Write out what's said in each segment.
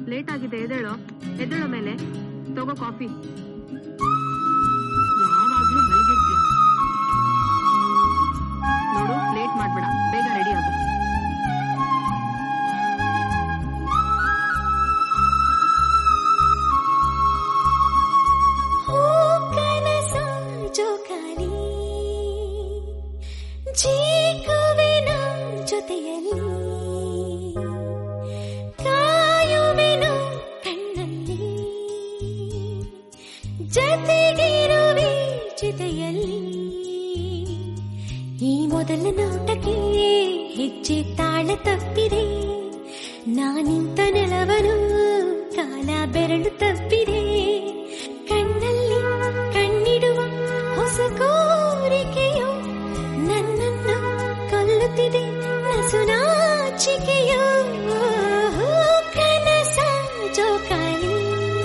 late ಆಗಿದೆ ಎದ್ದೇಳೋ ಎದ್ದೇಳೋ ಮೇಲೆ ತಗೋ ಕಾಫಿ ಯಾವಾಗ್ಲೂ ಮಲಗಿರ್ತೀಯ ನೋಡು ಲೇಟ್ ಮಾಡ್ಬೇಡ ಬೇಗ ರೆಡಿ ಆಗು ಹೂ ಕನಸ ಜೋಕಾಲಿ ಜೀಕುವೆನ ಜೊತೆಯಲ್ಲಿ ಕಾಯುವೆನ ಕಣ್ಣಲ್ಲಿ ಜತೆಗಿರುವೆ ಜೊತೆಯಲ್ಲಿ ಈ ಮೊದಲ ನೋಟಕ್ಕೆ ಹೆಜ್ಜೆ ತಾಳ ತಪ್ಪಿದೆ ನಾನಿಂತ ನೆಲವನು ಕಾಲ ಬೆರಳು ತಪ್ಪಿದೆ ಕಣ್ಣಲ್ಲಿ ಕಣ್ಣಿಡುವ ಹೊಸ ಕೋರಿಕೆಯು ನನ್ನನ್ನು ಕೊಲ್ಲುತ್ತಿದೆ ನಸುನಾಚಿಕೆಯು ಕನಸ ಜೋಕಾಲಿ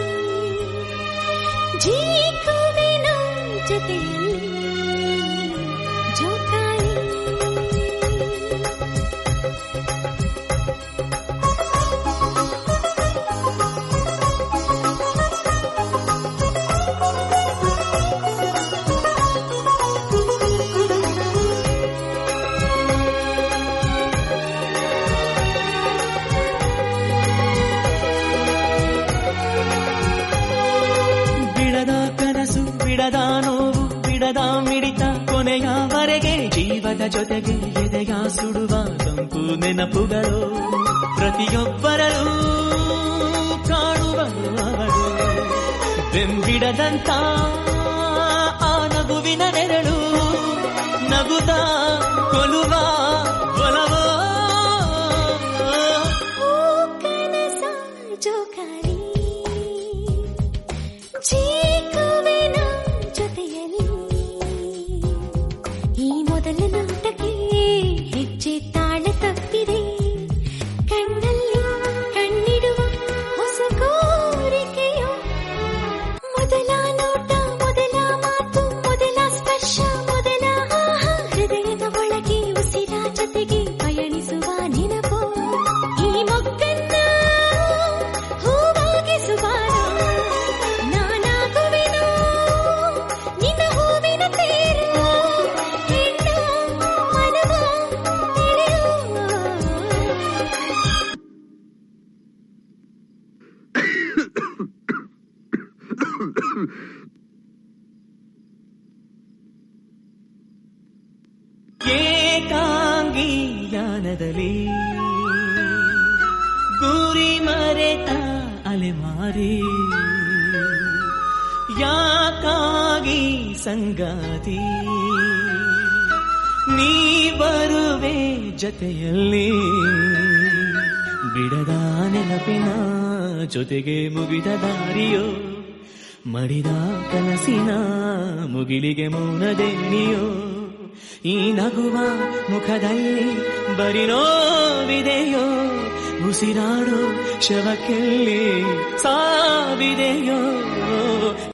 ಜೀಕುವಿನ ಜೊತೆಯಲ್ಲಿ ಜೋಕಾಲಿ ಬಿಡದ ಕನಸು ಬಿಡದ ನೋವು ಬಿಡದ ಮಿಡಿತ ಕೊನೆಯವರೆಗೆ ಜೀವದ ಜೊತೆಗೆ ಎದೆಯ ಸುಡುವ ತಂಪು ನೆನಪುಗಳು ಪ್ರತಿಯೊಬ್ಬರಲ್ಲೂ ಕಾಣುವ ಅವಳು ಬೆಂಬಿಡದಂತ ಆ ನಗುವಿನ ನೆರಳು ನಗುದ ಕೊಲುವ ಒಲವೋ ಹೂ ಕನಸ ಜೋಕಾಲಿ ಜೀಕುವಿನ ಜೊತೆಯಲ್ಲಿ ಈ ಮೊದಲ ನೋಟಕ್ಕೆ ಹೆಜ್ಜೆ ತಾಳ ತಪ್ಪಿದೆ ಕಣ್ಣಲ್ಲಿ ಕಣ್ಣಿಡುವ ಹೊಸ ಕೋರಿಕೆಯು ಮೊದಲ ನೋಟ ಮೊದಲ ಮಾತು ಮೊದಲ ಸ್ಪರ್ಶ ಮೊದಲ ಆಹ, ಹೃದಯದ ಒಳಗೆ ಉಸಿರ ಜೊತೆಗೆ ಪಯಣಿಸುವ ನೆನಪು ಈ ಮೊಗ್ಗನ್ನ ಹೂವಾಗಿಸುವಾರು ನಾನಾಗುವೆನು ನಿನ್ನ ಹೂವಿನ ತೇರು ಹೆಣ್ಣ ಮನವ ತಿಳಿಯು ಏಕಾಂಗಿಯಾನದಲ್ಲಿ ಗುರಿ ಮರೆತ ಅಲೆಮಾರಿ ಯಾಕಾಗಿ ಸಂಗಾತಿ ನೀ ಬರುವೆ ಜೊತೆಯಲ್ಲಿ ಬಿಡದ ನೆನಪಿನ ಜೊತೆಗೆ ಮುಗಿದ ದಾರಿಯೋ ಮಡಿದ ಕನಸಿನ ಮುಗಿಲಿಗೆ ಮೌನದೇನಿಯೋ ಈ ನಗುವ ಮುಖದಲ್ಲಿ ಬರಿ ನೋವಿದೆಯೋ ಉಸಿರಾಡೋ ಶವಕ್ಕೆಲ್ಲಿ ಸಾವಿದೆಯೋ